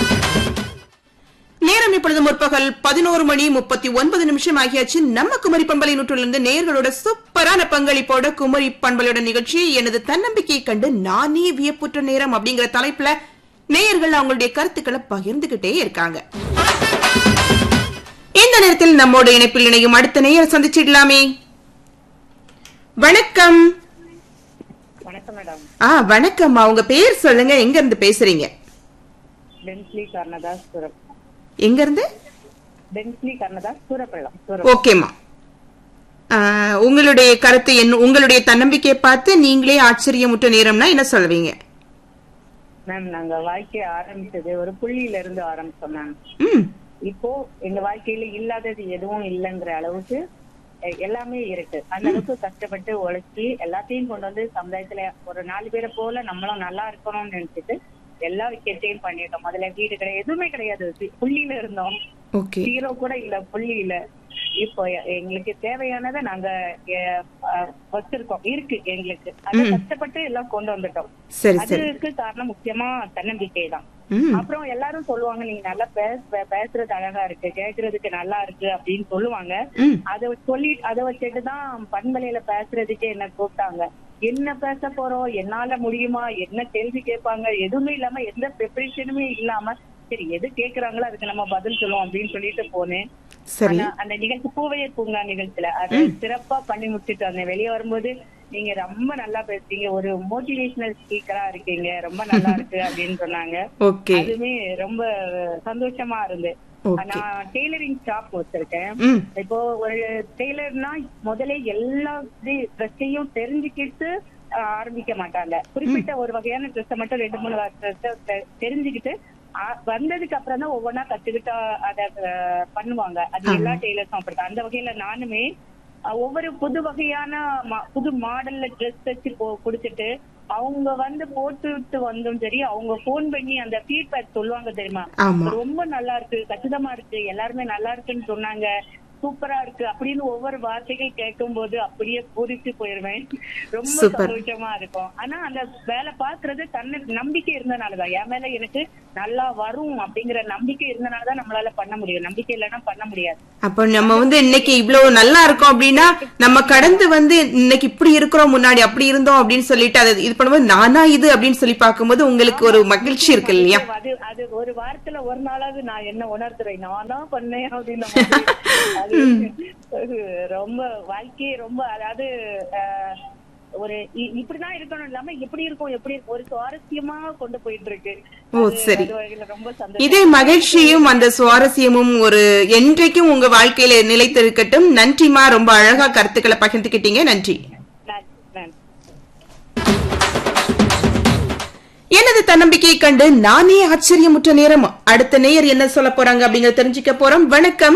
நேரம் இப்பொழுது முற்பகல் பதினோரு மணி முப்பத்தி ஒன்பது நிமிஷம் ஆகியாச்சு நம்ம குமரி பண்பலை நூற்றிலிருந்து நேர்களோட சூப்பரான பங்களிப்போட குமரி பண்பலையோட நிகழ்ச்சி எனது தன்னம்பிக்கையை கண்டு நானே வியப்புற்ற நேரம் அப்படிங்கிற தலைப்புல நேயர்கள் அவங்களுடைய கருத்துக்களை பகிர்ந்துகிட்டே இருக்காங்க இந்த நேரத்தில் நம்மோட இணைப்பில் இணையும் அடுத்த நேயர் சந்திச்சிடலாமே வணக்கம் வணக்கம் மேடம் ஆ வணக்கம் உங்க பேர் சொல்லுங்க எங்க இருந்து பேசுறீங்க பென்ஸ்லி கர்ணதாஸ் சூரப் எங்க இருந்து பென்ஸ்லி கர்ணதாஸ் சூரப்பள்ளம் சூரப் ஓகேம்மா ஆ, உங்களுடைய கருத்து என்ன உங்களுடைய தன்னம்பிக்கையை பார்த்து நீங்களே ஆச்சரியமுற்ற நேரம்னா என்ன சொல்வீங்க மேம் நாங்க வாழ்க்கைய ஆரம்பிச்சது ஒரு புள்ளியில இருந்து ஆரம்பிச்சோம் மேம் ம் இப்போ எங்க வாழ்க்கையில இல்லாதது எதுவும் இல்லைங்கிற அளவுக்கு எ- எல்லாமே இருக்கு அந்த அளவுக்கு கஷ்டப்பட்டு உழைச்சி எல்லாத்தையும் கொண்டு வந்து சமுதாயத்துல ஒரு நாலு பேரை போல நம்மளும் நல்லா இருக்கணும்னு நினைச்சிட்டு எல்லா விஷயத்தையும் பண்ணிட்டோம் முதல்ல வீடு கிடையாது எதுவுமே கிடையாது சி- புள்ளியில இருந்தோம் ஓகே ஜீரோ கூட இல்ல புள்ளி இல்ல இப்போ எ- எங்களுக்கு தேவையானதை நாங்க எ- அஹ் வச்சிருக்கோம் இருக்கு எங்களுக்கு அதை கஷ்டப்பட்டு எல்லாம் கொண்டு வந்துட்டோம் சரி சரி அதுக்கு காரணம் முக்கியமா தன்னம்பிக்கை தான் ம் அப்புறம் எல்லாரும் சொல்லுவாங்க நீங்க நல்லா பேச பே- பேசுறது அழகா இருக்கு கேக்குறதுக்கு நல்லா இருக்கு அப்படின்னு சொல்லுவாங்க ம் அத சொல்லி அத வச்சுட்டு தான் பண்பலையில பேசுறதுக்கே என்ன கூப்பிட்டாங்க என்ன பேச போறோம் என்னால முடியுமா என்ன கேள்வி கேட்பாங்க எதுவுமே இல்லாம எந்த ப்ரிப்பரேஷனுமே இல்லாம சரி எது கேக்குறாங்களோ அதுக்கு நம்ம பதில் சொல்லுவோம் அப்படின்னு சொல்லிட்டு போனேன் சரி ஆனா, அந்த நிகழ்ச்சி பூவையர் பூங்கா நிகழ்ச்சியில அது சிறப்பா பண்ணி முடிச்சிட்டு வந்தேன் வெளியே வரும்போது நீங்க ரொம்ப நல்லா பேசுறீங்க ஒரு மோட்டிவேஷனல் ஸ்பீக்கரா இருக்கீங்க ரொம்ப நல்லா இருக்கு அப்படின்னு சொன்னாங்க ஓகே அதுவுமே ரொம்ப சந்தோஷமா இருந்து Okay. நான் டெய்லரிங் ஷாப் வச்சிருக்கேன் ம் இப்போ ஒரு டெய்லர்னா முதல்ல எல்லா ட்ரெஸ்ஸையும் தெரிஞ்சுக்கிட்டு அஹ், ஆரம்பிக்க மாட்டாங்க குறிப்பிட்ட ஒரு வகையான ட்ரெஸ்ஸை மட்டும் ரெண்டு மூணு ட்ரெஸ் தெரிஞ்சுக்கிட்டு அஹ், வந்ததுக்கு அப்புறம் தான் ஒவ்வொன்னா கத்துக்கிட்டு அத அஹ், பண்ணுவாங்க அது எல்லா டெய்லர்ஸும் அப்படிதான் அந்த வகையில நானுமே அஹ், ஒவ்வொரு புது வகையான மா- புது மாடல்ல ட்ரெஸ் வச்சு போ- கொடுத்துட்டு அவங்க வந்து போட்டுட்டு வந்தோம் சரி அவங்க போன் பண்ணி அந்த ஃபீட்பேக் சொல்லுவாங்க தெரியுமா ஆமா ரொம்ப நல்லா இருக்கு கச்சிதமா இருக்கு எல்லாருமே நல்லா இருக்குன்னு சொன்னாங்க சூப்பரா இருக்கு அப்படின்னு ஒவ்வொரு வார்த்தைகள் கேட்கும் போது அப்படியே பூரிச்சு போயிருவேன் ரொம்ப Super. சந்தோஷமா இருக்கும் ஆனா அந்த வேலை பாக்குறது தன்னை நம்பிக்கை இருந்தனாலதான் என் மேல எனக்கு நல்லா வரும் அப்படிங்கிற நம்பிக்கை இருந்தனாலதான் நம்மளால பண்ண முடியும் நம்பிக்கை இல்லைன்னா பண்ண முடியாது அப்ப நம்ம வந்து இன்னைக்கு இவ்வளவு நல்லா இருக்கோம் அப்படின்னா நம்ம கடந்து வந்து இன்னைக்கு இப்படி இருக்கிறோம் முன்னாடி அப்படி இருந்தோம் அப்படின்னு சொல்லிட்டு அதை இது பண்ணும்போது நானா இது அப்படின்னு சொல்லி பார்க்கும்போது உங்களுக்கு ஒரு மகிழ்ச்சி இருக்கு இல்லையா அது அது ஒரு வாரத்துல ஒரு நாளாவது நான் என்ன உணர்த்துறேன் நான் தான் பண்ணேன் அப்படின்ற மாதிரி. அது அது ரொம்ப வாழ்க்கையே ரொம்ப அதாவது அஹ், ஒரு இ- இப்படிதான் இருக்கணும் இல்லாம எப்படி இருக்கும் எப்படி இருக்கும் ஒரு சுவாரஸ்யமா கொண்டு போயிட்டு இருக்கு ஓ அது- சரி அது வகையில ரொம்ப சந்தோஷம் இதே மகிழ்ச்சியும் அந்த சுவாரஸ்யமும் ஒரு என்றைக்கும் உங்க வாழ்க்கையில நிலைத்திருக்கட்டும் நன்றிமா ரொம்ப அழகா கருத்துக்களை பகிர்ந்துக்கிட்டீங்க நன்றி நன்றி, நன்றி. எனது தன்னம்பிக்கையை கண்டு நானே ஆச்சரியமுற்ற நேரம் அடுத்த நேயர் என்ன சொல்ல போறாங்க அப்படிங்கறத தெரிஞ்சுக்க போறோம் வணக்கம்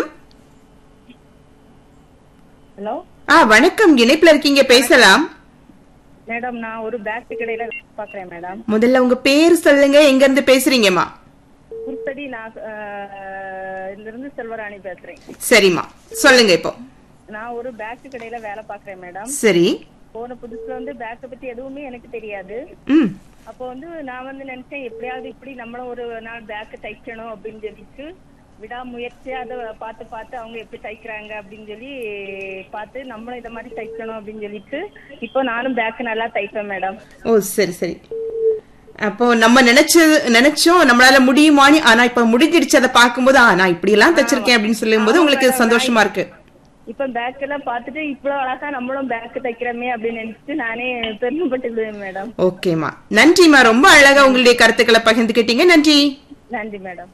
ஹலோ ஆ வணக்கம் இணைப்புல இருக்கீங்க பேசலாம் மேடம் நான் ஒரு பேக் கடையில வேலை பாக்குறேன் மேடம் முதல்ல உங்க பேர் சொல்லுங்க எங்க இருந்து பேசுறீங்கம்மா குருத்தடி நான் அஹ், இதுல இருந்து செல்வராணி பேசுறேன் சரிம்மா சொல்லுங்க இப்போ நான் ஒரு பேக் கடையில வேலை பாக்குறேன் மேடம் சரி போன புதுசுல வந்து பேக்கை பத்தி எதுவுமே எனக்கு தெரியாது ம் அப்போ வந்து நான் வந்து நினைச்சேன் எப்படியாவது இப்படி நம்மளும் ஒரு நாள் பேக் தைக்கணும் அப்படின்னு சொல்லிட்டு விடாமுயற்சியா அதை பார்த்து பார்த்து அவங்க எப்படி தைக்கிறாங்க அப்படின்னு சொல்லி பார்த்து நம்மளும் இதை மாதிரி தைக்கணும் அப்படின்னு சொல்லிட்டு இப்போ நானும் பேக் நல்லா தைப்பேன் மேடம் ஓ சரி சரி அப்போ நம்ம நினைச்சது நினைச்சோம் நம்மளால முடியுமான்னு ஆனா இப்ப முடிஞ்சிடுச்சு அதை பார்க்கும்போது ஆ நான் இப்படி எல்லாம் தச்சிருக்கேன் அப்படின்னு சொல்லும்போது உங்களுக்கு சந்தோஷமா இருக்கு இப்ப பேக் எல்லாம் பார்த்துட்டு இவ்வளவு அழகா நம்மளும் பேக் தைக்கிறோமே அப்படின்னு நினைச்சிட்டு நானே பெருமைப்பட்டுக்குவேன் மேடம் ஓகேம்மா நன்றிம்மா ரொம்ப அழகா உங்களுடைய கருத்துக்களை பகிர்ந்துக்கிட்டீங்க நன்றி நன்றி மேடம்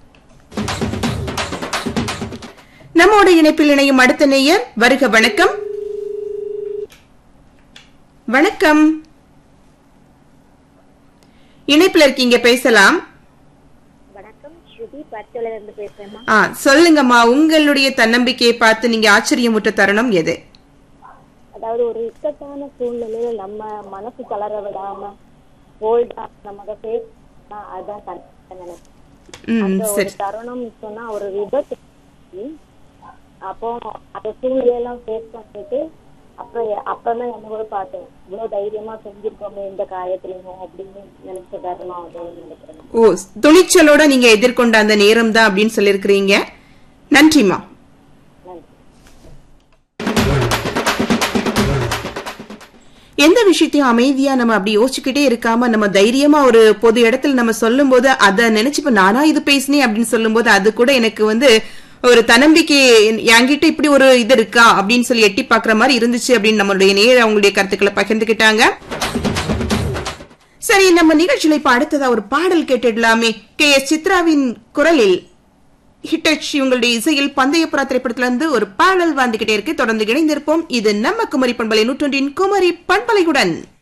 நம்மோட இணைப்பில் இணையும் அடுத்த நேயர் வருக வணக்கம் வணக்கம் இணைப்புல இருக்கீங்க பேசலாம் வணக்கம் ஸ்ருதி பர்ச்சோல இருந்து பேசுறேம்மா ஆ சொல்லுங்கம்மா உங்களுடைய தன்னம்பிக்கையை பார்த்து நீங்க ஆச்சரியமுற்ற தருணம் எது அதாவது ஒரு இக்கட்டான சூழ்நிலையில நம்ம மனசு தளர விடாம போல்டா நம்ம அதை ஃபேஸ் அதான் தன்னம்பிக்கை நினைக்கிறேன் ம் அந்த ஒரு சரி தருணம் சொன்னா ஒரு விபத்து அப்போ அந்த சூழ்நிலையெல்லாம் ஃபேஸ் பண்ணிட்டு அப்புறம் எ- அப்பதான் என்ன கூட பார்த்தேன் இவ்வளவு தைரியமா செஞ்சிருக்கோமே இந்த காயத்துலயும் அப்படின்னு நினைச்ச தருணம் அப்படின்னு நினைக்கிறேன் ஓ துணிச்சலோட நீங்க எதிர்கொண்ட அந்த நேரம் தான் அப்படின்னு சொல்லியிருக்கிறீங்க நன்றிம்மா நன்றி எந்த விஷயத்தையும் அமைதியா நம்ம அப்படி யோசிச்சுக்கிட்டே இருக்காம நம்ம தைரியமா ஒரு பொது இடத்துல நம்ம சொல்லும்போது அதை நினைச்சு இப்ப நானா இது பேசினேன் அப்படின்னு சொல்லும்போது அது கூட எனக்கு வந்து ஒரு தன்னம்பிக்கை என்கிட்ட இப்படி ஒரு இது இருக்கா அப்படின்னு சொல்லி எட்டி பாக்குற மாதிரி இருந்துச்சு அப்படின்னு நம்மளுடைய நேர அவங்களுடைய கருத்துக்களை பகிர்ந்துக்கிட்டாங்க சரி நம்ம நிகழ்ச்சியில இப்ப அடுத்ததா ஒரு பாடல் கேட்டுடலாமே கே எஸ் சித்ராவின் குரலில் ஹிட்டச் இவங்களுடைய இசையில் பந்தயப்புறா திரைப்படத்துல இருந்து ஒரு பாடல் வந்துகிட்டே இருக்கு தொடர்ந்து இணைந்திருப்போம் இது நம்ம குமரி பண்பலை நூற்றொன்றின் குமரி பண்பலையுடன்